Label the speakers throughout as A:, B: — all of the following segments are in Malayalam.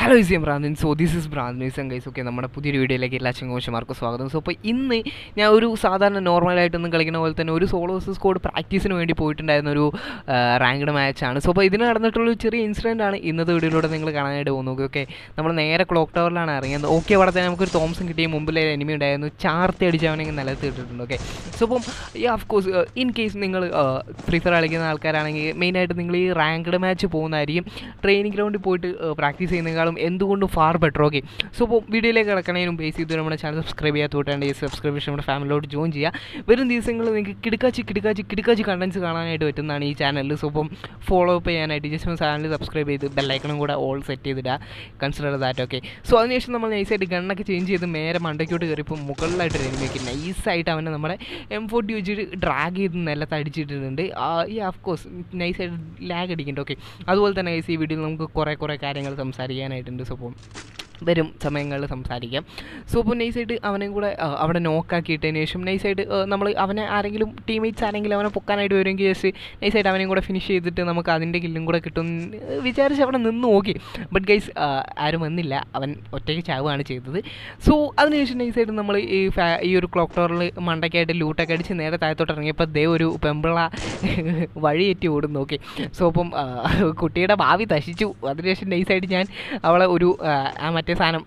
A: hello is M Bhranthan so this is Bhranthan guys okay നമ്മുടെ പുതിയൊരു വീഡിയോയിലേക്ക് എല്ലാ ചങ്ങോശമാർക്കും സ്വാഗതം സോ അപ്പോൾ ഇന്ന് ഞാൻ ഒരു സാധാരണ നോർമലായിട്ടൊന്നും കളിക്കുന്ന പോലെ തന്നെ ഒരു സോളോ വേഴ്സസ് സ്കോഡ് പ്രാക്ടീസിന് വേണ്ടി പോയിട്ടുണ്ടായിരുന്ന ഒരു റാങ്ക്ഡ് മാച്ചാണ് സോ അപ്പോൾ ഇതിന് നടന്നിട്ടുള്ള ഒരു ചെറിയ ഇൻസിഡൻ്റ് ആണ് ഇന്നത്തെ വീഡിയോയിലൂടെ നിങ്ങൾ കാണാനായിട്ട് പോകുന്നത് ഓക്കെ നമ്മൾ നേരെ ക്ലോക്ക് ടവറിലാണ് ഇറങ്ങിയത് ഓക്കെ അവിടെ തന്നെ നമുക്കൊരു തോംസൺ കിട്ടിയ മുമ്പിലെ എനിമി ഉണ്ടായിരുന്നു ചാർത്തി അടിച്ച് അവനെ നിലത്ത് ഇട്ടിട്ടുണ്ട് ഓക്കെ സോ അപ്പം ഈ ഓഫ് കോഴ്സ് ഇൻ കേസ് നിങ്ങൾ ഫ്രീ ഫയർ കളിക്കുന്ന ആൾക്കാരാണെങ്കിൽ മെയിനായിട്ട് നിങ്ങൾ ഈ റാങ്ക്ഡ് മാച്ച് പോകുന്നതായിരിക്കും ട്രെയിനിങ് ഗ്രൗണ്ടിൽ പോയിട്ട് പ്രാക്ടീസ് ചെയ്യുന്നതിനേക്കാളും എന്തുകൊണ്ടും ഫാർ ബെറ്റർ ഓക്കെ സോ അപ്പോൾ വീഡിയോയിലേക്ക് കിടക്കണതിനും ബേസ് ചെയ്ത് നമ്മുടെ ചാനൽ സബ്സ്ക്രൈബ് ചെയ്യാത്തോട്ടാണ്ട് ഈ സബ്സ്ക്രിപ്ഷൻ നമ്മുടെ ഫാമിലിയോട് ജോയിൻ ചെയ്യുക വരും ദിവസങ്ങളിൽ നിങ്ങൾക്ക് കിടക്കാച്ചി കിടക്കാച്ചി കിടക്കാച്ചി കണ്ടൻസ് കാണാനായിട്ട് പറ്റുന്നതാണ് ഈ ചാനലിൽ സോ അപ്പം ഫോളോ അപ്പ് ചെയ്യാനായിട്ട് ജസ്റ്റ് ചാനൽ സബ്സ്ക്രൈബ് ചെയ്ത് ബെല്ലൈക്കണും കൂടെ ഓൾ സെറ്റ് ചെയ്തിടുക കൺസിഡർ ദാറ്റ് ഓക്കെ സോ അതിനുശേഷം നമ്മൾ നൈസായിട്ട് ഗണ്ണൊക്കെ ചേഞ്ച് ചെയ്ത് നേരെ മണ്ടയ്ക്കോട്ട് കയറിയപ്പോൾ മുകളിലായിട്ട് ഒരു എനിമിക്ക് നൈസായിട്ട് അവനെ നമ്മുടെ എം ഫോർട്ടി വെച്ചിട്ട് ഡ്രാഗ് ചെയ്ത് നിലത്ത് അടിച്ചിട്ടുണ്ട് ഈ ഓഫ് കോഴ്സ് നൈസായിട്ട് ലാഗ് അടിക്കുന്നുണ്ട് ഓക്കെ അതുപോലെ തന്നെ ഗൈസ് ഈ വീഡിയോയിൽ നമുക്ക് കുറേ കുറേ കാര്യങ്ങൾ സംസാരിക്കാനായിട്ടുണ്ട് സോ അപ്പം വരും സമയങ്ങളിൽ സംസാരിക്കാം സോ അപ്പോൾ നൈസായിട്ട് അവനെയും കൂടെ ആ, അവിടെ നോക്കാക്കിയിട്ടതിന് ശേഷം നൈസായിട്ട് നമ്മൾ അവനെ ആരെങ്കിലും ടീമേറ്റ്സ് ആരെങ്കിലും അവനെ പൊക്കാനായിട്ട് വരുമെങ്കിൽ ജസ്റ്റ് നൈസായിട്ട് അവനെയും കൂടെ ഫിനിഷ് ചെയ്തിട്ട് നമുക്ക് അതിൻ്റെ കില്ലും കൂടെ കിട്ടും എന്ന് വിചാരിച്ച് അവിടെ നിന്ന് നോക്കി ബട്ട് ഗൈസ് ആരും വന്നില്ല അവൻ ഒറ്റയ്ക്ക് ചാവുകയാണ് ചെയ്തത് സോ അതിനുശേഷം നൈസായിട്ട് നമ്മൾ ഈ ഫാ ഈ ഒരു ക്ലോക്ക് ടവറിൽ മണ്ടയ്ക്കായിട്ട് ലൂട്ടൊക്കെ അടിച്ച് നേരെ താഴത്തോട്ട് ഇറങ്ങിയപ്പോൾ ദേ ഒരു പെമ്പിള വഴിയേറ്റി ഓടുന്നു ഓക്കെ സോ അപ്പം ആ, കുട്ടിയുടെ ഭാവി നശിച്ചു അതിനുശേഷം നൈസായിട്ട് ഞാൻ അവളെ ഒരു ആ, ആ മറ്റേ സാധനം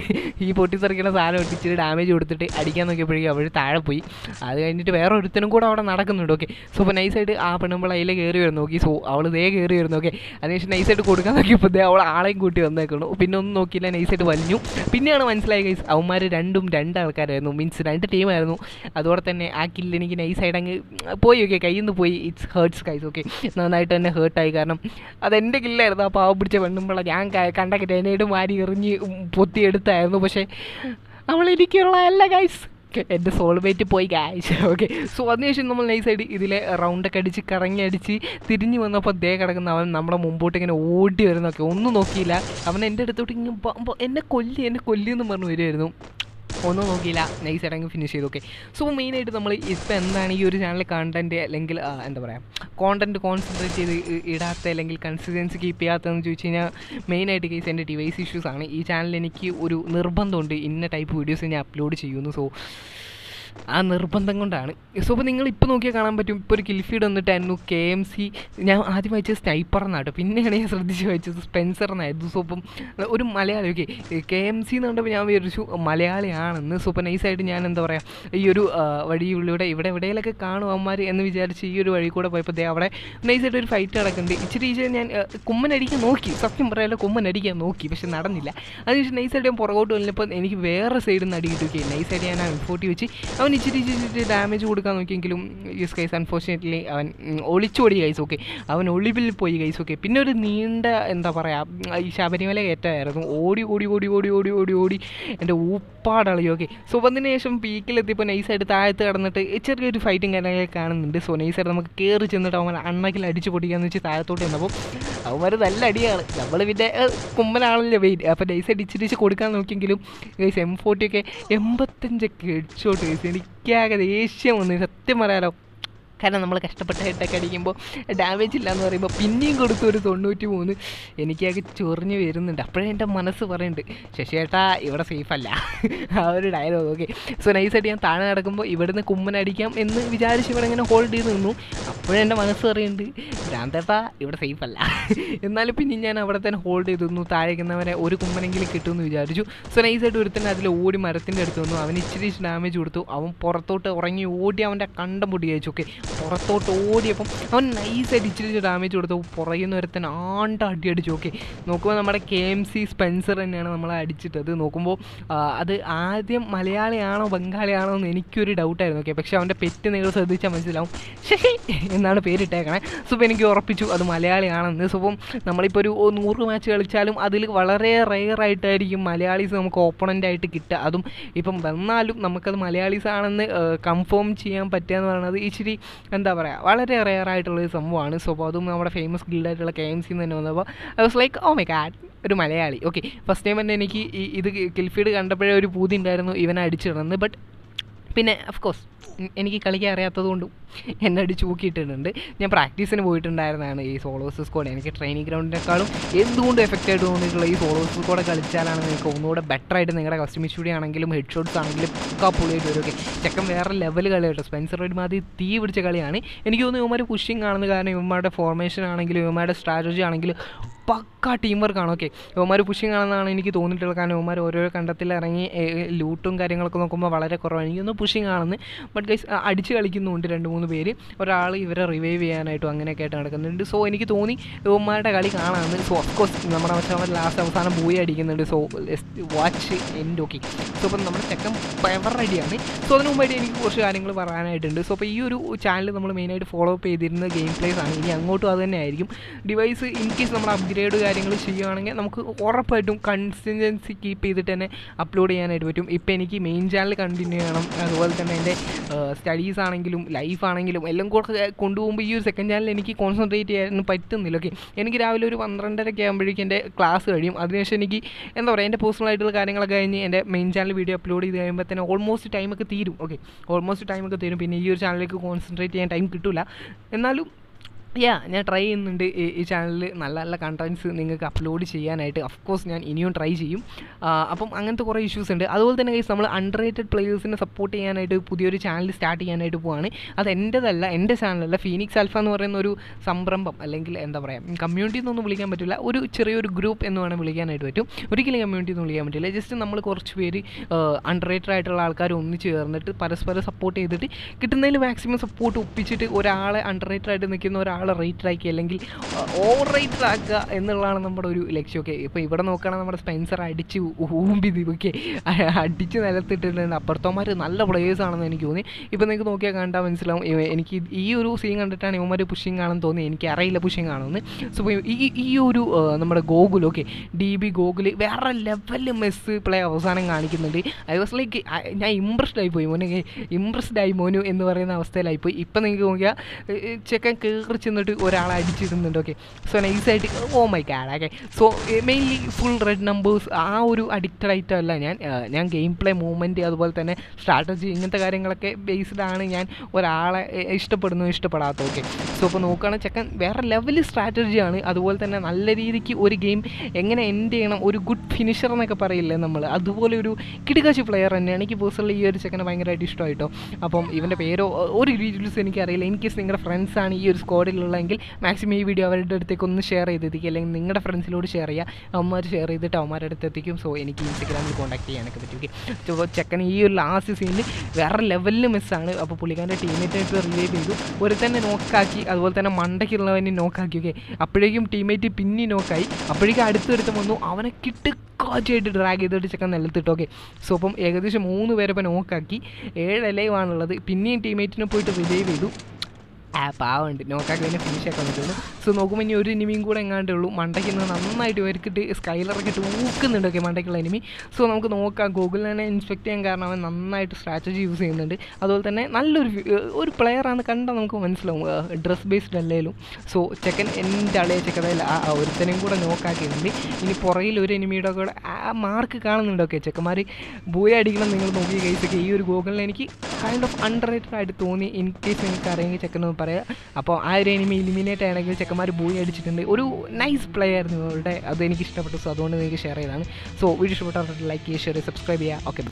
A: ഈ പൊട്ടിത്തെറിക്കുന്ന സാധനം ഇട്ടിച്ചിട്ട് ഡാമേജ് കൊടുത്തിട്ട് അടിക്കാൻ നോക്കിയപ്പോഴേക്കും അവൾ താഴെ പോയി അത് കഴിഞ്ഞിട്ട് വേറെ ഒരുത്തനും കൂടെ അവിടെ നടക്കുന്നുണ്ട് ഓക്കെ സോ അപ്പോൾ നൈസായിട്ട് ആ പെണ്ണുമ്പോൾ അതിൽ കയറി വരുന്നു നോക്കി സോ അവൾ ദേ കയറി വരുന്നു ഓക്കെ അതിനുശേഷം നൈസായിട്ട് കൊടുക്കാൻ നോക്കിയപ്പോൾ ദേ അവൾ ആളെയും കൂട്ടി വന്നേക്കുന്നു പിന്നെ ഒന്നും നോക്കിയില്ല നൈസായിട്ട് വലിഞ്ഞു പിന്നെയാണ് മനസ്സിലായി ഗൈസ് അവന്മാർ രണ്ടും രണ്ട് ആൾക്കാരായിരുന്നു മീൻസ് രണ്ട് ടീമായിരുന്നു അതുപോലെ തന്നെ ആ കില്ല് എനിക്ക് നൈസായിട്ട് അങ്ങ് പോയി ഓക്കെ കയ്യിൽ നിന്ന് പോയി ഇറ്റ്സ് ഹേർട്സ് ഗൈസ് ഓക്കെ നന്നായിട്ട് തന്നെ ഹേർട്ടായി കാരണം അതെൻ്റെ കില്ലായിരുന്നു ആ പാവം പിടിച്ച പെണ്ണുമ്പോൾ ഞാൻ ക- കണ്ട ഗ്രനേഡ് മാരി എറിഞ്ഞ് പൊത്തിയെടുത്തായിരുന്നു പക്ഷേ അവൾ എനിക്കുള്ള അല്ല ഗൈസ് എൻ്റെ സോൾമേറ്റ് പോയി ഗായ്സ് ഓക്കെ സോ അതിനുശേഷം നമ്മൾ നൈസായിട്ട് ഇതിലെ റൗണ്ടൊക്കെ അടിച്ച് കറങ്ങി അടിച്ച് തിരിഞ്ഞ് വന്നപ്പോൾ ദേ കിടക്കുന്ന അവൻ നമ്മുടെ മുമ്പോട്ട് ഇങ്ങനെ ഓടി വരുന്നൊക്കെ ഒന്നും നോക്കിയില്ല അവൻ എൻ്റെ അടുത്തോട്ട് ഇങ്ങനെ ബ- ബ- എന്നെ കൊല്ലി എന്നെ കൊല്ലി എന്ന് പറഞ്ഞ് വരുമായിരുന്നു ഒന്നും നോക്കിയില്ല നൈസ് ആയിട്ട് ഫിനിഷ് ചെയ്തു ഓക്കെ സോ മെയിനായിട്ട് നമ്മൾ ഇപ്പോൾ എന്താണ് ഈ ഒരു ചാനൽ കണ്ടൻറ്റ് അല്ലെങ്കിൽ ആ, എന്താ പറയുക കോണ്ടൻറ്റ് കോൺസെൻട്രേറ്റ് ചെയ്ത് ഇ- ഇടാത്ത അല്ലെങ്കിൽ കൺസിസ്റ്റൻസി കീപ്പ് ചെയ്യാത്തതെന്ന് ചോദിച്ചു കഴിഞ്ഞാൽ മെയിനായിട്ട് കേസ് എൻ്റെ ഡിവൈസ് ഇഷ്യൂസ് ആണ് ഈ ചാനലിൽ എനിക്ക് ഒരു നിർബന്ധമുണ്ട് ഇന്ന ടൈപ്പ് വീഡിയോസ് ഞാൻ അപ്ലോഡ് ചെയ്യുന്നു സോ ആ നിർബന്ധം കൊണ്ടാണ് സോ അപ്പോൾ നിങ്ങൾ ഇപ്പോൾ നോക്കിയാൽ കാണാൻ പറ്റും ഇപ്പോൾ ഒരു കിൽഫീഡ് വന്നിട്ടായിരുന്നു കെ എം സി ഞാൻ ആദ്യം വായിച്ചത് സ്നൈപ്പർ എന്നാട്ടോ പിന്നെയാണ് ഞാൻ ശ്രദ്ധിച്ച് വായിച്ചത് സ്പെൻസർ എന്നായിരുന്നു സോ അപ്പം ഒരു Malayali okay K M C എന്ന് കണ്ടപ്പോൾ ഞാൻ വിചാരിച്ചു മലയാളിയാണെന്ന് സോ അപ്പോൾ നൈസായിട്ട് ഞാൻ എന്താ പറയുക ഈ ഒരു ആ, വഴിയിലൂടെ ഇവിടെ എവിടെയെങ്കിലൊക്കെ കാണും അവന്മാർ എന്ന് വിചാരിച്ച് ഈ ഒരു വഴി കൂടെ പോയപ്പോൾ ദേ അവിടെ നൈസായിട്ട് ഒരു ഫൈറ്റ് നടക്കുന്നുണ്ട് ഇച്ചിരി ഇച്ചിരി ഞാൻ ആ, കുമ്മനടിക്കാൻ നോക്കി സത്യം പറയാലോ കുമ്മനടിക്കാൻ നോക്കി പക്ഷെ നടന്നില്ല അതിനുശേഷം നൈസായിട്ട് ഞാൻ പുറകോട്ട് വന്നപ്പോൾ എനിക്ക് വേറെ സൈഡിൽ നിന്ന് അടി കിട്ടുകയും നൈസായിട്ട് ഞാൻ ആ എംഫോർട്ടി വെച്ച് അവൻ ഇച്ചിരി ഇച്ചിരി ഇച്ചിരി ഡാമേജ് കൊടുക്കാൻ നോക്കിയെങ്കിലും യെസ് കൈസ് അൺഫോർച്ചുനേറ്റ്ലി അവൻ ഉം, ഒളിച്ചോടി കൈസ് ഓക്കെ അവൻ ഒളിവിൽ പോയി കൈസ് ഓക്കെ പിന്നെ ഒരു നീണ്ട എന്താ പറയുക ഈ ശബരിമല കയറ്റമായിരുന്നു ഓടി ഓടി ഓടി ഓടി ഓടി ഓടി ഓടി എൻ്റെ ഊപ്പാടളി ഓക്കെ സോ അതിന് ശേഷം പീക്കിലെത്തിയപ്പോൾ നൈസായിട്ട് താഴത്ത് കിടന്നിട്ട് ചെറിയൊരു ഫൈറ്റും കാര്യങ്ങളൊക്കെ കാണുന്നുണ്ട് സോ നൈസായിട്ട് നമുക്ക് കയറി ചെന്നിട്ട് അവൻ അണ്ണക്കിൽ അടിച്ച് പൊടിക്കാന്ന് വെച്ച് താഴത്തോട്ട് ചെന്നപ്പോൾ അവന്മാർ നല്ല അടിയാണ് നമ്മൾ പിന്നെ ഏഹ്, കുമ്മനാണല്ലോ വെയിറ്റ് അപ്പോൾ നൈസായിട്ട് ഇച്ചിരി ഇച്ചിരി കൊടുക്കാൻ നോക്കിയെങ്കിലും ഗൈസ് എം ഫോർട്ടി ഒക്കെ എൺപത്തഞ്ചൊക്കെ ഹെഡ്ഷോട്ട് ഗൈസ് എനിക്കാകെ ദേഷ്യം വന്നു സത്യം പറയാലോ കാരണം നമ്മൾ കഷ്ടപ്പെട്ട ഹെഡൊക്കെ അടിക്കുമ്പോൾ ഡാമേജ് ഇല്ല എന്ന് പറയുമ്പോൾ പിന്നെയും കൊടുത്തു ഒരു തൊണ്ണൂറ്റി മൂന്ന് എനിക്കാകെ ചൊറിഞ്ഞ് വരുന്നുണ്ട് അപ്പോഴേ എൻ്റെ മനസ്സ് പറയുന്നുണ്ട് ശശിയേട്ടാ ഇവിടെ സേഫ് അല്ല ആ ഒരു ഡയലോഗ് ഓക്കെ സോ നൈസായിട്ട് ഞാൻ താഴെ നടക്കുമ്പോൾ ഇവിടുന്ന് കുമ്മനടിക്കാം എന്ന് വിചാരിച്ച് ഇവിടെ ഇങ്ങനെ ഹോൾഡ് ചെയ്ത് നിന്നു അപ്പോഴേ എൻ്റെ മനസ്സ് പറയുന്നുണ്ട് ഭ്രാന്തേട്ടാ ഇവിടെ സേഫ് അല്ല എന്നാലും പിന്നെ ഞാൻ അവിടെ തന്നെ ഹോൾഡ് ചെയ്ത് നിന്നു താഴേക്കുന്നവരെ ഒരു കുമ്മനെങ്കിലും കിട്ടുമെന്ന് വിചാരിച്ചു സോ നൈസായിട്ട് ഒരുത്തന്നെ അതിൽ ഓടി മരത്തിൻ്റെ അടുത്ത് വന്നു അവന് ഇച്ചിരി ഡാമേജ് കൊടുത്തു അവൻ പുറത്തോട്ട് ഉറങ്ങി ഓടി അവൻ്റെ കണ്ടം പൊടി കഴിച്ചു ഓക്കെ പുറത്തോട്ട് ഓടിയപ്പം അവൻ നൈസായിട്ട് ഇച്ചിരി ഡാമേജ് കൊടുത്തു പുറകിൽ നിന്ന് ഒരുത്തൻ ആണ്ട അടി അടിച്ചു ഓക്കെ നോക്കുമ്പോൾ നമ്മുടെ കെ എം സി സ്പെൻസർ തന്നെയാണ് നമ്മളെ അടിച്ചിട്ടത് നോക്കുമ്പോൾ ആ, അത് ആദ്യം മലയാളിയാണോ ബംഗാളിയാണോ എന്ന് എനിക്കൊരു ഡൗട്ടായിരുന്നു ഓക്കെ പക്ഷേ അവൻ്റെ പെറ്റ് നിങ്ങൾ ശ്രദ്ധിച്ചാൽ മനസ്സിലാവും ശശി എന്നാണ് പേരിട്ടേക്കണേ സോ ഇപ്പോൾ എനിക്ക് ഉറപ്പിച്ചു അത് മലയാളിയാണെന്ന് സോ അപ്പം നമ്മളിപ്പോൾ ഒരു നൂറ് മാച്ച് കളിച്ചാലും അതിൽ വളരെ റെയർ ആയിട്ടായിരിക്കും മലയാളീസ് നമുക്ക് ഓപ്പണൻ്റ് ആയിട്ട് കിട്ടുക അതും ഇപ്പം വന്നാലും നമുക്കത് മലയാളീസ് ആണെന്ന് കൺഫേം ചെയ്യാൻ പറ്റുക എന്ന് പറയുന്നത് ഇച്ചിരി എന്താ പറയുക വളരെ റെയർ ആയിട്ടുള്ളൊരു സംഭവമാണ് സോ അപ്പോൾ അതും നമ്മുടെ ഫേമസ് ഗിൽഡായിട്ടുള്ള കെ എം സി തന്നെ വന്നപ്പോൾ I was like oh my god ഒരു മലയാളി ഓക്കെ ഫസ്റ്റ് ടൈം തന്നെ എനിക്ക് ഈ ഇത് കിൽഫീഡ് കണ്ടപ്പോഴേ ഒരു പൂതി ഉണ്ടായിരുന്നു ഇവനെ അടിച്ചിടുന്നത് ബട്ട് പിന്നെ of course ഉം, എനിക്ക് കളിക്കാൻ അറിയാത്തതുകൊണ്ടും എന്നെ അടിച്ച് ഊക്കിയിട്ടിട്ടുണ്ട് ഞാൻ പ്രാക്ടീസിന് പോയിട്ടുണ്ടായിരുന്നതാണ് ഈ സോളോസ് സ്ക്വാഡ് എനിക്ക് ട്രെയിനിങ് ഗ്രൗണ്ടിനേക്കാളും എന്തുകൊണ്ടും എഫക്റ്റ് ആയിട്ട് തോന്നിയിട്ടുള്ള ഈ സോളോസ് സ്ക്വാഡ് കളിച്ചാലാണ് നിങ്ങൾക്ക് ഒന്നുകൂടെ ബെറ്റർ ആയിട്ട് നിങ്ങളുടെ കസ്റ്റമിസ്റ്റുഡി ആണെങ്കിലും ഹെഡ് ഷോട്ട്സ് ആണെങ്കിലും ഒക്കെ പൊളിയായിട്ട് വരും ഓക്കെ ചെക്കൻ വേറെ ലെവൽ കളി കേട്ടോ സ്പെൻസർ റെഡ് മാതിരി തീ പിടിച്ച കളിയാണ് എനിക്ക് തോന്നുന്നു ഇവന്മാർ പുഷിങ് ആണെന്ന് കാരണം ഇവന്മാരുടെ ഫോർമേഷൻ ആണെങ്കിലും ഇവന്മാരുടെ സ്ട്രാറ്റജി ആണെങ്കിലും പക്ക ടീം വർക്കാണ് ഓക്കെ ഇവന്മാർ പുഷിങ് ആണെന്നാണ് എനിക്ക് തോന്നിയിട്ടുള്ളത് കാരണം ഇവന്മാർ ഓരോരോ കണ്ടത്തിൽ ഇറങ്ങി ലൂട്ടും കാര്യങ്ങളൊക്കെ നോക്കുമ്പോൾ വളരെ കുറവാണ് എനിക്കൊന്ന് പുഷിങ് ആണെന്ന് ബട്ട് ഗൈസ് അടിച്ച് കളിക്കുന്നുണ്ട് രണ്ട് മൂന്ന് പേര് ഒരാൾ ഇവരെ റിവൈവ് ചെയ്യാനായിട്ടും അങ്ങനെയൊക്കെ ആയിട്ട് നടക്കുന്നുണ്ട് സോ എനിക്ക് തോന്നി ഇവന്മാരുടെ കളി കാണാമെന്ന് സോ ഓഫ്കോഴ്സ് നമ്മുടെ മറ്റവർ ലാസ്റ്റ് അവസാനം പോയി അടിക്കുന്നുണ്ട് സോ വാച്ച് എൻ്റെ ഓക്കെ സോ അപ്പം നമ്മുടെ ചെക്കൻ പവർ റെഡിയാണ് സോ അതിന് മുമ്പായിട്ട് എനിക്ക് കുറച്ച് കാര്യങ്ങൾ പറയാനായിട്ടുണ്ട് സോ അപ്പോൾ ഈ ഒരു ചാനൽ നമ്മൾ മെയിനായിട്ട് ഫോളോ അപ്പ് ചെയ്തിരുന്ന ഗെയിം പ്ലേസ് ആണ് ഇനി അങ്ങോട്ടും അത് തന്നെ ആയിരിക്കും ഡിവൈസ് ഇൻ കേസ് നമ്മൾ അപ്ഗ്രേഡ് കാര്യങ്ങൾ ചെയ്യുകയാണെങ്കിൽ നമുക്ക് ഉറപ്പായിട്ടും കൺസിസ്റ്റൻസി കീപ്പ് ചെയ്തിട്ട് തന്നെ അപ്ലോഡ് ചെയ്യാനായിട്ട് പറ്റും ഇപ്പോൾ എനിക്ക് മെയിൻ ചാനൽ കണ്ടിന്യൂ ചെയ്യണം അതുപോലെ തന്നെ എൻ്റെ സ്റ്റഡീസ് ആണെങ്കിലും ലൈഫ് ആണെങ്കിലും എല്ലാം കൂടെ കൊണ്ടുപോകുമ്പോൾ ഈ ഒരു സെക്കൻഡ് ചാനൽ എനിക്ക് കോൺസെൻട്രേറ്റ് ചെയ്യാൻ പറ്റുന്നില്ല ഓക്കെ എനിക്ക് രാവിലെ ഒരു പന്ത്രണ്ടരയ്ക്ക് ആകുമ്പോഴേക്കും എൻ്റെ ക്ലാസ് കഴിയും അതിനുശേഷം എനിക്ക് എന്താ പറയുക എൻ്റെ പേഴ്സണൽ ആയിട്ടുള്ള കാര്യങ്ങളൊക്കെ കഴിഞ്ഞ് എൻ്റെ മെയിൻ ചാനൽ വീഡിയോ അപ്ലോഡ് ചെയ്ത് കഴിയുമ്പോൾ തന്നെ ഓൾമോസ്റ്റ് ടൈമൊക്കെ തീരും ഓക്കെ ഓൾമോസ്റ്റ് ടൈമൊക്കെ തീരും പിന്നെ ഈ ഒരു ചാനലിലേക്ക് കോൺസെൻട്രേറ്റ് ചെയ്യാൻ ടൈം കിട്ടില്ല എന്നാലും യാ ഞാൻ ട്രൈ ചെയ്യുന്നുണ്ട് ഈ ഈ ചാനലിൽ നല്ല നല്ല കണ്ടൻസ് നിങ്ങൾക്ക് അപ്ലോഡ് ചെയ്യാനായിട്ട് കോഴ്സ് ഞാൻ ഇനിയും ട്രൈ ചെയ്യും ആ, അപ്പം അങ്ങനത്തെ കുറേ ഇഷ്യൂസ് ഉണ്ട് അതുപോലെ തന്നെ guys നമ്മൾ അണ്ടർ റേറ്റഡ് പ്ലേയേഴ്സിനെ സപ്പോർട്ട് ചെയ്യാനായിട്ട് പുതിയൊരു ചാനൽ സ്റ്റാർട്ട് ചെയ്യാനായിട്ട് പോവാണ് അത് എൻ്റെതല്ല എൻ്റെ ചാനലല്ല ഫീനിക്സ് ആൽഫ എന്ന് പറയുന്ന ഒരു സംരംഭം അല്ലെങ്കിൽ എന്താ പറയുക കമ്മ്യൂണിറ്റി എന്നൊന്നും വിളിക്കാൻ പറ്റില്ല ഒരു ചെറിയൊരു ഗ്രൂപ്പ് എന്ന് വേണം വിളിക്കാനായിട്ട് പറ്റും ഒരിക്കലും കമ്മ്യൂണിറ്റി ഒന്നും വിളിക്കാൻ പറ്റില്ല ജസ്റ്റ് നമ്മൾ കുറച്ച് പേര് അണ്ടർ റേറ്റഡ് ആയിട്ടുള്ള ആൾക്കാർ ഒന്നിച്ച് ചേർന്നിട്ട് പരസ്പരം സപ്പോർട്ട് ചെയ്തിട്ട് കിട്ടുന്നതിൽ മാക്സിമം സപ്പോർട്ട് ഒപ്പിച്ചിട്ട് ഒരാളെ അണ്ടർ റേറ്റഡ് ആയിട്ട് നിൽക്കുന്ന ഒരാളെ റേറ്റഡ് ആക്കി അല്ലെങ്കിൽ ഓവർ റേറ്റഡ് ആക്കുക എന്നുള്ളതാണ് നമ്മുടെ ഒരു ലക്ഷ്യം ഓക്കെ ഇപ്പോൾ ഇവിടെ നോക്കുകയാണെങ്കിൽ നമ്മുടെ സ്പെൻസർ അടിച്ച് ഊമ്പി ഓക്കെ അടിച്ച് നിലത്തിട്ടിട്ടുണ്ട് അപ്പുറത്തവന്മാർ നല്ല പ്ലേയേഴ്സ് ആണെന്ന് എനിക്ക് തോന്നി ഇപ്പോൾ നിങ്ങൾക്ക് നോക്കിയാൽ കണ്ടാൽ മനസ്സിലാവും ഇവ- എനിക്ക് ഈ ഒരു സീൻ കണ്ടിട്ടാണ് ഇവന്മാർ പുഷിങ് ആണെന്ന് തോന്നി എനിക്ക് അറിയില്ല പുഷിങ് ആണെന്ന് സോ ഈ ഈ ഒരു ആ, നമ്മുടെ Gokul okay D B Gokul വേറെ ലെവലിൽ മെസ്സ് പ്ലേ അവസാനം കാണിക്കുന്നുണ്ട് ഐ വാസ് ലൈക്ക് ഞാൻ ഇമ്പ്രസ്ഡ് ആയിപ്പോയി മോനെ ഇമ്പ്രസ്ഡ് ആയി മോനു എന്ന് പറയുന്ന അവസ്ഥയിലായിപ്പോയി ഇപ്പം നിങ്ങൾക്ക് നോക്കിയാൽ ചെക്കൻ കയറി ചെന്നിട്ട് ഒരാളെ അടിച്ചിടുന്നുണ്ട് ഓക്കെ സോ നൈസായിട്ട് oh my god okay so mainly full red numbers ആ ഒരു അഡിക്റ്റഡ് ആയിട്ടല്ല ഞാൻ ആ, ഞാൻ ഗെയിം പ്ലേ മൂവ്മെൻറ്റ് അതുപോലെ തന്നെ സ്ട്രാറ്റജി ഇങ്ങനത്തെ കാര്യങ്ങളൊക്കെ ബേസ്ഡ് ആണ് ഞാൻ ഒരാളെ എ, ഇഷ്ടപ്പെടുന്നു ഇഷ്ടപ്പെടാത്ത ഓക്കെ സോ ഇപ്പോൾ നോക്കുകയാണെങ്കിൽ ചെക്കൻ വേറെ ലെവൽ സ്ട്രാറ്റജിയാണ് അതുപോലെ തന്നെ നല്ല രീതിക്ക് ഒരു ഗെയിം എങ്ങനെ എൻഡ് ചെയ്യണം ഒരു ഗുഡ് ഫിനിഷർ എന്നൊക്കെ പറയില്ലേ നമ്മൾ അതുപോലെ ഒരു കിടുകാശി പ്ലെയർ തന്നെയാണ് എനിക്ക് പേഴ്സണലി ഈ ഒരു ചെക്കനെ ഭയങ്കരമായിട്ട് ഇഷ്ടമായിട്ടോ അപ്പം ഇവൻ്റെ പേരോ അഹ് ഒരു ഡീറ്റെയിൽസ് എനിക്കറിയില്ല ഇൻ കേസ് നിങ്ങളുടെ ഫ്രണ്ട്സാണ് ഈ ഒരു സ്ക്വാഡിലുള്ളതെങ്കിൽ മാക്സിമം ഈ വീഡിയോ അവരുടെ അടുത്തേക്ക് ഒന്ന് ഷെയർ ചെയ്തെത്തിക്കുക അല്ലെങ്കിൽ നിങ്ങളുടെ ഫ്രണ്ട്സിലോട് ഷെയർ ചെയ്യുക അവന്മാർ ഷെയർ ചെയ്തിട്ട് അവന്മാരുടെ അടുത്ത് എത്തിക്കും സോ എനിക്ക് ഇൻസ്റ്റഗ്രാമിൽ കോൺടാക്ട് ചെയ്യാനൊക്കെ പറ്റും ഓക്കെ സോ ചെക്കൻ ഈ ഒരു ലാസ്റ്റ് സീനിൽ വേറെ ലെവലിൽ മിസ്സാണ് അപ്പോൾ പുള്ളിക്കാരൻ്റെ ടീമേറ്റായിട്ട് റിലീവ് ചെയ്തു ഒരു തന്നെ നോക്കാക്കി അതുപോലെ തന്നെ മണ്ടയ്ക്കുള്ളവനെ നോക്കാക്കി ഓക്കെ അപ്പോഴേക്കും ടീമേറ്റ് പിന്നെ നോക്കായി അപ്പോഴേക്കും അടുത്തെടുത്ത് വന്നു അവനെ കിട്ട് കാച്ചായിട്ട് ഡ്രാഗ് ചെയ്തിട്ട് ചെക്കൻ നിലത്തിട്ട് ഓക്കെ സോ അപ്പം ഏകദേശം മൂന്ന് പേരെ ഇപ്പം നോക്കാക്കി ഏഴ് എലയുമാണുള്ളത് പിന്നെയും ടീമേറ്റിനെ പോയിട്ട് റിലീവ് ചെയ്തു ആ പാവമുണ്ട് നോക്കാക്കി തന്നെ ഫിനിഷ് ആക്കാൻ പറ്റുള്ളൂ സോ നോക്കുമ്പോൾ ഇനി ഒരു എനിമിയും കൂടെ എങ്ങാണ്ടേ ഉള്ളൂ മണ്ടയ്ക്ക് നിന്ന് നന്നായിട്ട് ഇവർക്കിട്ട് സ്കൈലറൊക്കെ ഇട്ട് ഊക്കുന്നുണ്ട് ഒക്കെ മണ്ടയ്ക്കുള്ള എനിമി സോ നമുക്ക് നോക്കാം ഗൂഗിളിൽ തന്നെ ഇൻസ്പെക്ട് ചെയ്യാൻ കാരണം അവൻ നന്നായിട്ട് സ്ട്രാറ്റജി യൂസ് ചെയ്യുന്നുണ്ട് അതുപോലെ തന്നെ നല്ലൊരു വി- ഏർ ഒരു പ്ലെയറാണ് കണ്ടാൽ നമുക്ക് മനസ്സിലാവും ഡ്രസ് ബേസ്ഡ് അല്ലേലും സോ ചെക്കൻ എൻ്റെ അളയെ ചെക്കതയിൽ ആ ആ ഒരുത്തനെയും കൂടെ നോക്കാക്കിയിട്ടുണ്ട് ഇനി പുറകിൽ ഒരു എനിമിയുടെ കൂടെ ആ മാർക്ക് കാണുന്നുണ്ട് ഓക്കെ ചെക്കന്മാർ ബൂയ അടിക്കണം നിങ്ങൾ നോക്കിയ കേസൊക്കെ ഈ ഒരു ഗൂഗിളിൽ എനിക്ക് കൈൻഡ് ഓഫ് അണ്ടർ റേറ്റഡ് ആയിട്ട് തോന്നി ഇൻ കേസ് നിങ്ങൾക്ക് അറിയെങ്കിൽ ചെക്കനൊന്ന് പറയാം അപ്പോൾ ആ ഒരു എനിമി എലിമിനേറ്റ് ആണെങ്കിൽ ചെക്കന്മാർ ബൂയി അടിച്ചിട്ടുണ്ട് ഒരു നൈസ് പ്ലേ ആയിരുന്നു അവരുടെ അത് എനിക്ക് ഇഷ്ടപ്പെട്ടു സോ അതുകൊണ്ട് നിങ്ങൾക്ക് ഷെയർ ചെയ്താണ് സോ വീഡിയോ ഇഷ്ടപ്പെട്ടാൽ ലൈക്ക് ചെയ്യുക ഷെയർ സബ്സ്ക്രൈബ് ചെയ്യുക ഓക്കെ